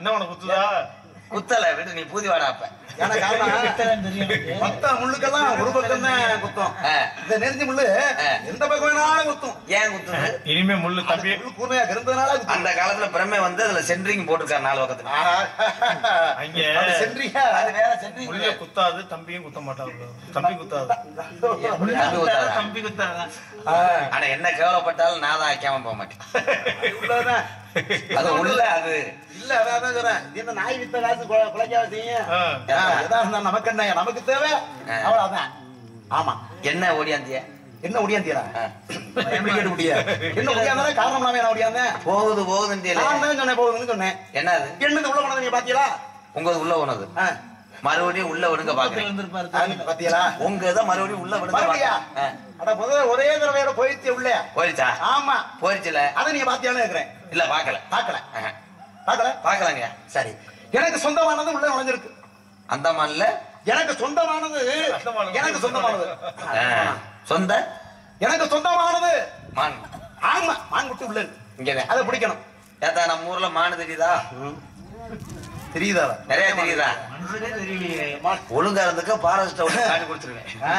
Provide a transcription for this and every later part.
என்ன உனக்கு குத்துதா குத்தல விட்டு நீ பூதி வாடா அப்ப ஏன்னா காரணம் மத்த முள்ளுக்கெல்லாம் ஒரு பக்கம் தான் குத்தும் ஆ. இந்த நெருஞ்சி முள்ளு ஆ. எந்த பக்கம் வேணாலும் குத்தும் ஏன் குத்துது இனிமே முள்ளு தம்பி முள்ளு கூர்மையா இருந்ததுனால குத்தும் அந்த காலத்துல பிரம்மை வந்து அதுல சென்ட்ரிங் போட்டிருக்காரு நாலு பக்கத்துல ஆஹா. அங்க அது சென்றியா அது வேற சென்ட்ரிங் முள்ள குத்தாது தம்பியும் குத்த மாட்டாங்க தம்பி குத்தாது தம்பி குத்தாதா? தம்பி குத்தாதா ஆ. ஆனா என்ன கேவலப்பட்டாலும் நான் தான் வைக்காம போக மாட்டேன் உள்ளதுதான். அது உள்ள அது இல்ல அதான் அதான் சொல்றேன் இது என்ன நாய் வித்த காசு கொ- குலைக்காம செய்யும் ஆ. ஆ, எதா இருந்தா நமக்கு என்ன நமக்கு தேவை ஆ. அவ்வளவுதான் ஆமா என்ன ஓடியாந்திய என்ன ஒடியாந்தியடா எப்படி கேட்டு முடியா என்ன ஒடியாந்தானே காரணம் இல்லாம என்ன ஒடியாந்தேன் போகுது போகுதுன்னு நான் தான் சொன்னேன் போகுதுன்னு சொன்னேன் என்ன அது என்னது உள்ள போனது நீங்க பாத்தீங்களா உங்க உள்ள போனது ஆ. மறுபடியும் உள்ள விடுங்க பாக்குறேன் அது பாத்தீங்களா உங்க இதை மறுபடியும் உள்ள விடுங்க மறுபடியா பாக்குறேன். ஆ. அட முதல்ல ஒரே தடவையோட போயிடுச்சு உள்ள போயிருச்சா ஆமா போயிருச்சுல அதை நீங்க பாத்தியான்னு இருக்கிறேன் இல்ல பாக்கல பாக்கல ஆஹா. பாக்கல பாக்கலாங்க சரி எனக்கு சொந்தமானது உள்ள நுழைஞ்சிருக்கு அந்த மண்ல எனக்கு சொந்தமானது சொந்தமானது. எனக்கு சொந்தமானது ஆ. சொந்த எனக்கு சொந்தமானது மான் ஆமா மான்குட்டி உள்ள இருக்கு இங்கதான் அதை பிடிக்கணும் ஏத்தா நம்ம ஊர்ல மானு தெரியுதா தெரியுதா நிறைய தெரியுதா மான். ஒழுங்கா இருந்துக்க பாரஸ்ட காட்டி கொடுத்துருவேன் ஆ.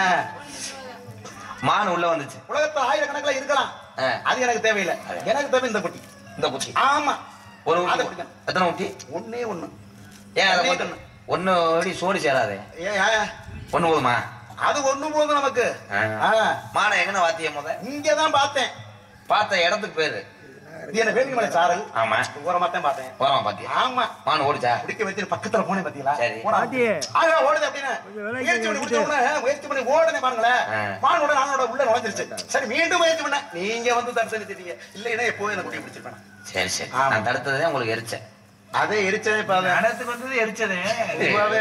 மான் உள்ள வந்துச்சு உலகத்துல ஆயிரக்கணக்கில் இருக்கலாம் ஆ. அது எனக்கு தேவையில்லை எனக்கு தேவை இந்த குட்டி இந்த குச்சி ஆமா ஒரு அதை ஊட்டி பிடிக்கணும். எத்தனை ஊட்டி ஒண்ணே ஒண்ணு ஏன் அதை ஒண்ணே மட்டும் கண்ணு. ஒண்ணு ஓடி சோடி சேராதே ஏன், ஏன்? ஒண்ணு போதுமா அது ஒண்ணு போதும் நமக்கு ஆ. ஆ. மானை எங்கன வாத்திய முத இங்கதான் பார்த்தேன் பார்த்த இடத்துக்கு பேரு இது என்ன வேலிமலை சாரல் ஆமா ஓரமா தான் பார்த்தேன் போறோமா பாத்தியா ஆமா மான் ஓடிச்சா பிடிக்க வச்சு பக்கத்துல போனேன் பாத்தீங்களா சரி. போனா. ஆகா, ஓடுது அப்படின்னு முயற்சி பண்ணி பிடிச்ச உடனே முயற்சி பண்ணி ஓடனே பாருங்களேன் ஆ. மானோட நானோட உள்ள நுழைஞ்சிருச்சு சரி மீண்டும் முயற்சி பண்ண நீங்க வந்து தரிசனிச்சிட்டீங்க இல்லைன்னா எப்போதும் எனக்கு குட்டி பிடிச்சிருப்பேன் சரி சரி ஆமா. நான் தடுத்ததே உங்களுக்கு எரிச்சேன் அதே எரிச்சதே இப்ப அது நடத்துக்கு வந்தது எரிச்சது பொதுவாவே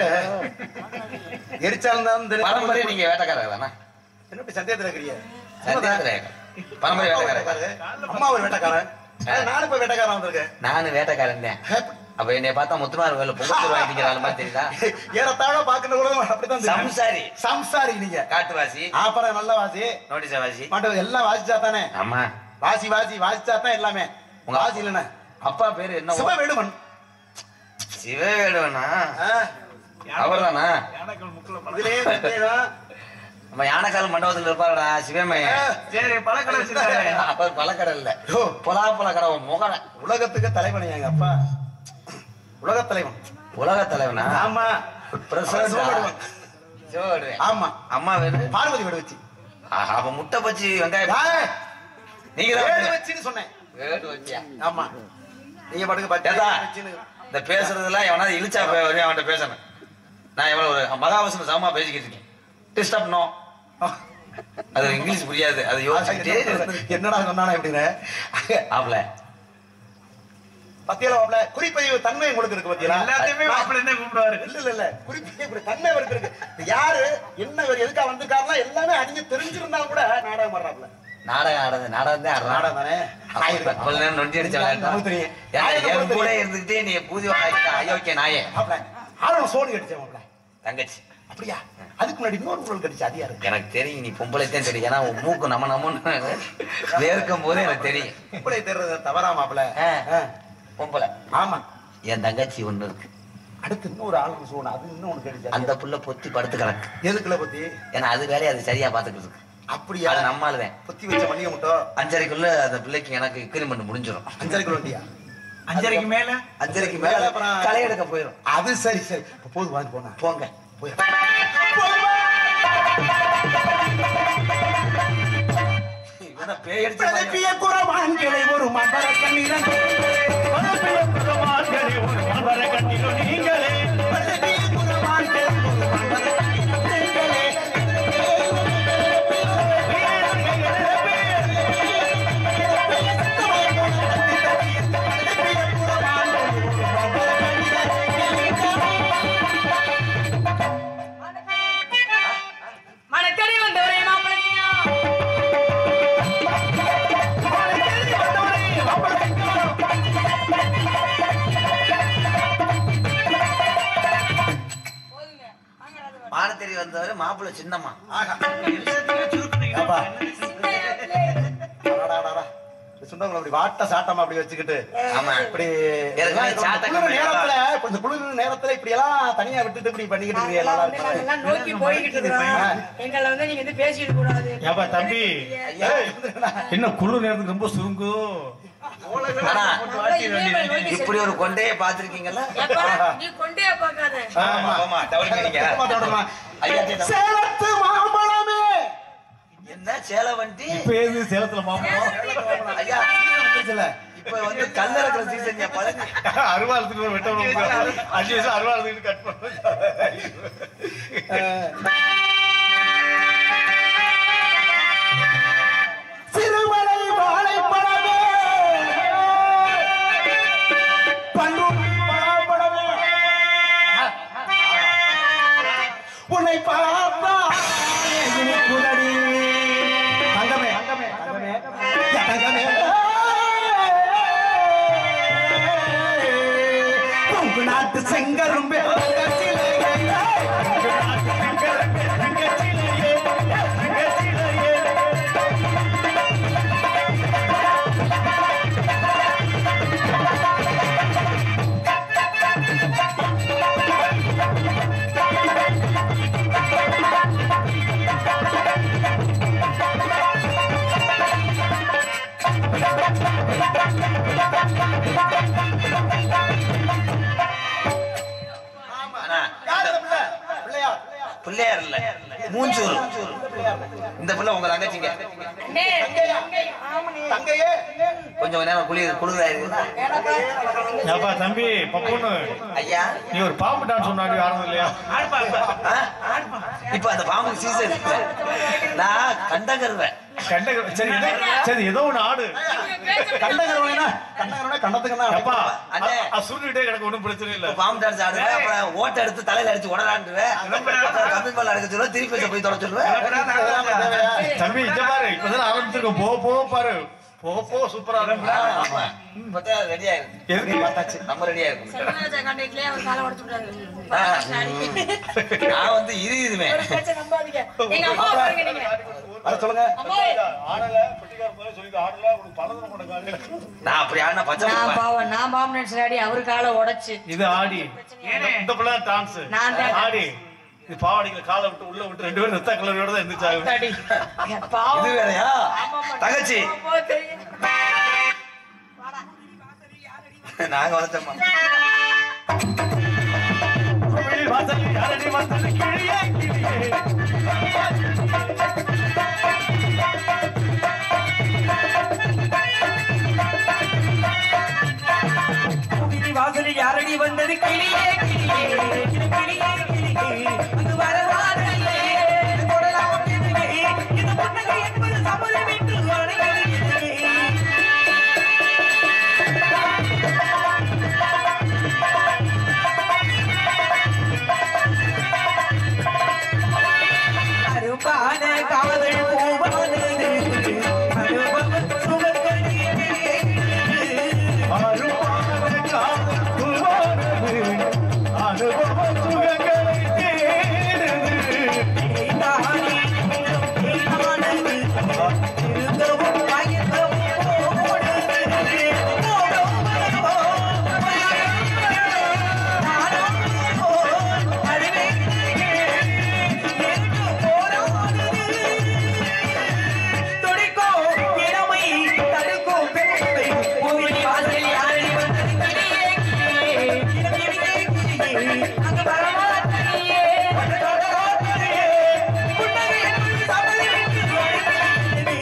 எரிச்சாலும் தான் தெரியும். பரம்பரை நீங்க வேட்டக்காரர் தானே என்ன இப்படி சந்தேகத்துல இருக்கிறீங்க சந்தேகத்துல பரம்பரை அப்பா ஒரு வேட்டக்காரர் வேட்டைக்காரரு, அம்மா ஒரு வேட்டக்காரன் நானும் இப்ப வேட்டக்காரன் வந்திருக்கேன் நானும் வேட்டக்காரன் தான் அப்ப என்னைய பார்த்தா முத்துமார் வேலை பொங்கல் வாங்கிக்கிற ஆள் மாதிரி தெரியுதா ஏறத்தாழ பாக்குற கூட அப்படித்தான் தெரியும். சம்சாரி சம்சாரி நீங்க காட்டுவாசி அப்புறம் நல்ல வாசி நோட்டீஸா வாசி மாட்டோம் எல்லாம் வாசிச்சா தானே ஆமா வாசி வாசி வாசிச்சா தான் எல்லாமே உங்க வாசி இல்லைன்னா அப்பா பேரு என்ன சிவவேடுமன் சிவவேடுவனா ஆ, அவர்தானா யானைக்கள் முக்குல இதுலயே தெரியும். நம்ம யானைக்கால் மண்டபத்துல இருப்பாருடா சிவமய ஆ, சரி பழக்கடை வச்சிருக்காரு அவர் பழக்கடை இல்ல ஓ, பொலா பழக்கடை முகன உலகத்துக்கு தலைவன் எங்க அப்பா உலக தலைவன் உலக தலைவனா ஆமா பிரசிடண்டா? சிவவேடுவன். சிவவேடுவன். ஆமா அம்மா வேறு பார்வதி வீடு வச்சு ஆஹா, அப்ப முட்டை பச்சி வெங்காயம் ஏய், நீங்க வேடு தான் வச்சுன்னு சொன்னேன் வேடு வச்சியா ஆமா நீங்க பாட்டுக்கு பச்சை ஏதா? வச்சுன்னு. இந்த பேசுறதெல்லாம் எவனாவது இழிச்சா போய் வரையும் அவன்கிட்ட பேசணும் நான் எவ்வளவு ஒரு மகாவசன சமமா பேசிக்கிட்டு இருக்கேன் டிஸ்டர்ப் நோ அது இங்கிலீஷ் புரியாது அது யோசிச்சுட்டே இரு. என்னடா சொன்னானே எப்படின்னு ஆப்ல பத்தியில வாப்ல குறிப்பதிவு தன்மை உங்களுக்கு இருக்கு பத்தியா எல்லாத்தையுமே மாப்பிள்ளை என்ன கூப்பிடுவாரு இல்ல இல்ல இல்ல குறிப்பிட்ட இப்படி தன்மை அவருக்கு இருக்கு இது யாரு என்ன இவர் எதுக்கா வந்திருக்காருன்னா எல்லாமே அறிஞ்சு தெரிஞ்சிருந்தாலும் கூட நாடகம் வர்றாப்ல நாடகம் ஆடுறது நாடகம் தான் ஆடுறான் நாடகம் தானே ஆயிரம் கொஞ்ச நேரம் நொண்டி அடிச்ச விளையாட்டா? நமக்கு தெரியும். ஏன் நாயகம் என் கூட கூட தெரியும். இருந்துகிட்டே நீ பூதி வாங்கிட்ட அயோக்கிய நாயே மாப்ள ஆளும் சோடி அடிச்சேன் மாப்ள தங்கச்சி அப்படியா அதுக்கு முன்னாடி இன்னொரு குரல் கடிச்சு அது யாரு எனக்கு தெரியும் நீ பொம்பளை தான் தெரியும் ஏன்னா உன் மூக்கு நம்ம நம்மன்னு வேர்க்கும் போது எனக்கு தெரியும் இப்படி தெரிறது தவறா மாப்ள ஆ. ஆ. பொம்பளை ஆமா என் தங்கச்சி ஒண்ணு இருக்கு அடுத்து இன்னொரு ஆளுக்கு சோணும் அது இன்னும் ஒண்ணு கடிச்சு அந்த புள்ள பொத்தி படுத்து கிடக்கு எதுக்குல பத்தி ஏன்னா அது வேலையை அது சரியா பாத்துக்கிட்டு இருக்கு அப்படியா அது நம்மாலுதான் புத்தி வச்ச மல்லிகை முட்டம் அஞ்சரைக்குள்ள அந்த பிள்ளைக்கு எனக்கு இன்கிரிமெண்ட் முடிஞ்சிடும் அஞ்சரை கிலோ வண்டியா அஞ்சரைக்கு மேல அஞ்சரைக்கு மேல மேல அப்புறம் களை எடுக்க போயிடும் அது சரி சரி இப்ப போது வாங்கி போனா போங்க போய் இவனை பேய் அடிச்ச மாதிரி பிறப்பிய குறவான்களை ஒரு மண்டல கண்ணீரன் பழப்பிய குலமான்களே, ஒரு மலர கட்டிலோ நீங்களே பிறப்பிய குறவான்கள் ஒரு மண்டல கண்ணீரன் நீங்களே. மணக்கறி வந்தவரே மாப்பிள்ளையா போதுங்க வாங்க ராஜபாண்டி. மானத்தேரி வந்தவர் மாப்பிள்ளை சின்னம்மா ஆகா. எல்லாத்தையும் சுருக்குனீங்க. அப்பா. இந்த இடத்துல இருக்கு. அடடா, அடடா. சுண்டவங்களை அப்படி வாட்ட சாட்டமா அப்படி வச்சுக்கிட்டு ஆமா இப்படி ஏற்கனவே இந்த சாத்த குளிர் கம்பெனி நேரத்துல இப்ப இந்த குளிர் நேரத்துல இப்படி எல்லாம் தனியா விட்டுட்டு இப்படி பண்ணிக்கிட்டு இருக்கீங்க நல்லா நாங்கெல்லாம் வந்து இருக்கு நாங்கெல்லாம் நோக்கி போய்கிட்டு இருக்கிறோம் எங்களை வந்து நீங்க வந்து பேசிட்டு கூடாது ஏப்பா தம்பி ஏய், என்ன குளிர் நேரத்துக்கு ரொம்ப சுருங்கு ஆனா நாங்கெல்லாம் இமயமலை நோக்கி இப்படி ஒரு கொண்டையை பாத்திருக்கீங்களா எப்பா, நீ கொண்டே பார்க்காத ஆமா ஆமா தவறுங்க நீங்க சுத்தமா தொடருமா? ஐயா சரி, தவறு. சேலத்து மாம்பழமே என்ன சேலை வண்டி இப்ப ஏது சேலத்துல மாம்பழம் ஐயா வந்துச்சுல. இப்ப வந்து கல்ல இருக்கிற சீசன் பழனி அருவாளத்துக்கு ஒரு வெட்ட முடியும் அஞ்சு வருஷம் அருவாளத்துக்கு கட் பண்ண சிறுமலை வாழைப்பழமே பண்ருட்டி பலாப்பழமே உன்னை பார்த்தா இனிக்குதடி. தங்கமே தங்கமே தங்கமே தங்கமே உங்க நாட்டு செங்கரும்பே தங்கச்சிலையே. ஆனா, யார் இந்த பிள்ளை? பிள்ளையா? பிள்ளையார் இல்ல மூஞ்சூர் இந்த பிள்ளை உங்க தங்கச்சிங்க அண்ணே, அண்ணே, ஆமாண்ணே. தங்கையே கொஞ்சம் நேரம் குளிர் குளிராயிருக்குதா ஏடாப்பா, ஏப்பா தம்பி பப்புன்னு ஐயா நீ ஒரு பாம்பு டான்ஸ் சொன்னாடி ஆடுறது இல்லையா ஆ? இப்ப அந்த பாம்பு சீசன் இல்ல நான் கண்டகருவேன் கண்ட சரி ஏதோ சரி ஏதோ ஒண்ணு ஆடு நீங்க பேசுறது கண்டகரவனா கண்டகரவனா கண்டத்துக்கு அப்பா அண்ணே. சுருக்கிட்டே கிடக்க ஒண்ணும் பிரச்சனை இல்ல பாம்பு டான்ஸ் ஆடுவேன் அப்புறம் ஓட்டை எடுத்து தலையில அடிச்சு உடலாண்டுவேன் அப்புறம் கம்பி பால் அடக்க சொல்லுவேன் திருப்பி வச்சு போய் தொட சொல்லுவேன் தம்பி இங்க பாரு இப்பதான் ஆரம்பிச்சிருக்கோம் போக போக பாரு போக போக சூப்பரா இருக்கும் இப்பதான் ரெடி ஆயிருக்கு எதுக்கு பார்த்தாச்சு நம்ம ரெடியா இருக்கும் செல்வராஜா கண்டைக்குள்ளே அவர் காலை உடைச்சு விட்டாரு. ஆ. நான் வந்து இரு இதுவேன் ஒரு பேச்சை நம்பாதீங்க. எங்க அம்மா பாருங்க நீங்க. வர சொல்லுங்க அம்மாவே. ஆடல பெட்டிக்கார போய் சொல்லி ஆடல உனக்கு பலதரம் பண்ண நான் அப்படி ஆடினா பச்சை நான் குடிப்பேன். பாவம், நான் பாவம் நினைச்சு ஆடி அவரு காலை உடைச்சு இது ஆடி இந்த பிள்ளை டான்ஸ் நான் தான் ஆடி இது பாவாடிக்கல காலை விட்டு உள்ள விட்டு ரெண்டு பேரும் ரத்த கலரியோட தான் எந்திரிச்சாங்க அடி. பாவம். இது வேறயா ஆமாம்மா. தங்கச்சி அம்மா தெரியும். நாங்க வளர்த்தோம்மா வாசல் யாரடி வாசல் கிளியே கிளியே கோவிலின் வாசலில் யாரடி வந்தது கிளியே கிளியே கிளி, கிளியே கிளியே அங்கு வரவாரல்லே கொடலாம் ஒட்டினதே இந்த புன்னகை என்பது சம்மதம் என்று அணைகிறது அரும்பான காதல் பூவானது அனுபவ சுகக்கணியே அருவான காதல் பூவானது, அனுபவ சுகங்களை தேடுது. அங்க வரமாட்டேயே புன்னகை என்பது சபதம் என்று அழைக்கிறது.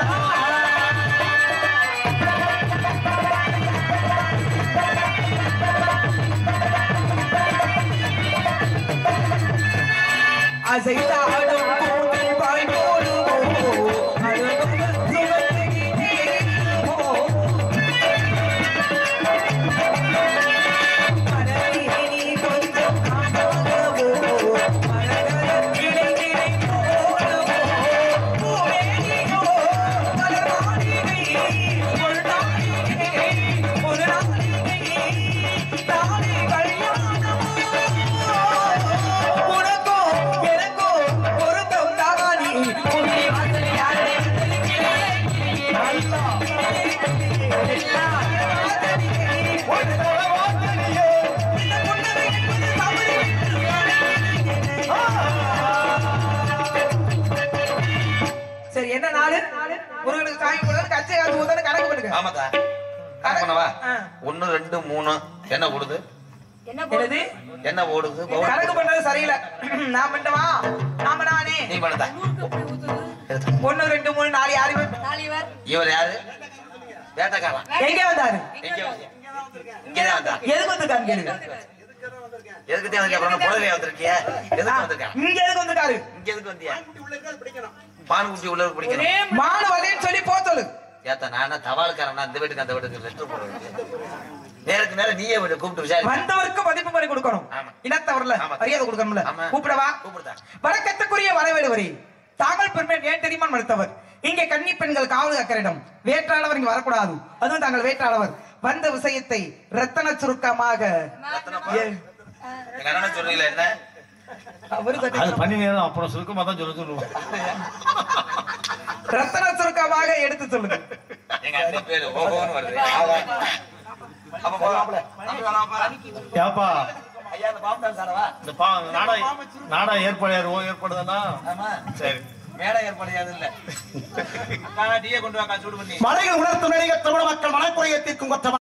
அசைத்தாடும் கூந்தல் வாய் போடுமோ, அனுபவம் சுமக்குகிறே மனதிலே நீ கொஞ்சம் காணாதவோ, மனதளத்திலே நிலை போடுமோ, பூவேலியோ, மலர்மாளிகை, ஒரு நாளிகை, ஒரு நாளிகை, தானே கல்யாணமோ, உனக்கோ எனக்கோ ஆமாத்தா கணக்கு பண்ணவா ஆ. ஒண்ணு ரெண்டு மூணு என்ன ஓடுது என்ன போடுது என்னது என்ன ஓடுது பவுல் கணக்கு பண்றது சரியில்லை நான் பண்ணவா நாம நானே நீ பண்ணுதா ஊருக்கு எப்படி ஊத்துது ஒண்ணு ரெண்டு மூணு நாலு யாரு இவர்? நாளைவர் இவர் யாரு வேட்டக்காரன் எங்க வந்தாரு எங்க வந்தியா? இங்கதான் வந்தா எதுக்கு வந்திருக்காரு கேளுங்க எதுக்கு தான் வந்தியா அப்புறம் புடவை வந்திருக்கிய எதுக்கு வந்திருக்கா இங்க எதுக்கு வந்திருக்காரு இங்க எதுக்கு வந்தியா குட்டி உள்ள இருக்கிறது பிடிக்கணும் பான் குட்டி உள்ள பிடிக்கணும் ஒரே மான வரேன்னு சொல்லி போ சொல்லு ஏத்தா நான் தபால்காரன் இந்த வீட்டுக்கு அந்த வீட்டுக்கு லெட்டர் போடுறது நேருக்கு நேரம் நீயே வந்து கூப்பிட்டு விசாரி வந்தவருக்கு மதிப்பு முறை கொடுக்கணும் ஆமா. இனத்தவர்ல ஆமா. மரியாதை கொடுக்கணும்ல ஆமா. கூப்பிடவா கூப்பிடுதா வணக்கத்துக்குரிய வரவேடுவரே தாங்கள் பெருமை ஏன் தெரியுமா மறுத்தவர் இங்கே கன்னி பெண்கள் காவல் அக்கரிடம் வேற்றாளவர் இங்க வரக்கூடாது அதுவும் தாங்கள் வேற்றாளவர் வந்த விஷயத்தை ரத்தன சுருக்கமாக ஏ- எங்க அண்ணன் சொல்றீங்களா என்ன அவரு சற்று- அது பண்ணி நேரம் அப்புறம் சுருக்கமா தான் சொல்ல சொல்லுவோம் ரத்தன சுருக்கமாக எடுத்து சொல்லுங்க எங்க அண்ணன் பேரு ஓஹோன்னு வருது அப்ப போலாம் ஏப்பா ஐயா அந்த பாம்பு சாரவா இந்த பா நாடா நாடா ஏற்பாடு ஏற்பாடுதானா ஆமா சரி மேடை ஏற்படையாது இல்ல அக்கா டீயை கொண்டு வாக்கா சூடு பண்ணி மலைகள் உணர்த்தும் நடிகர் தமிழ் மக்கள் மனக்குறையை தீர்க்கும் கொற்ற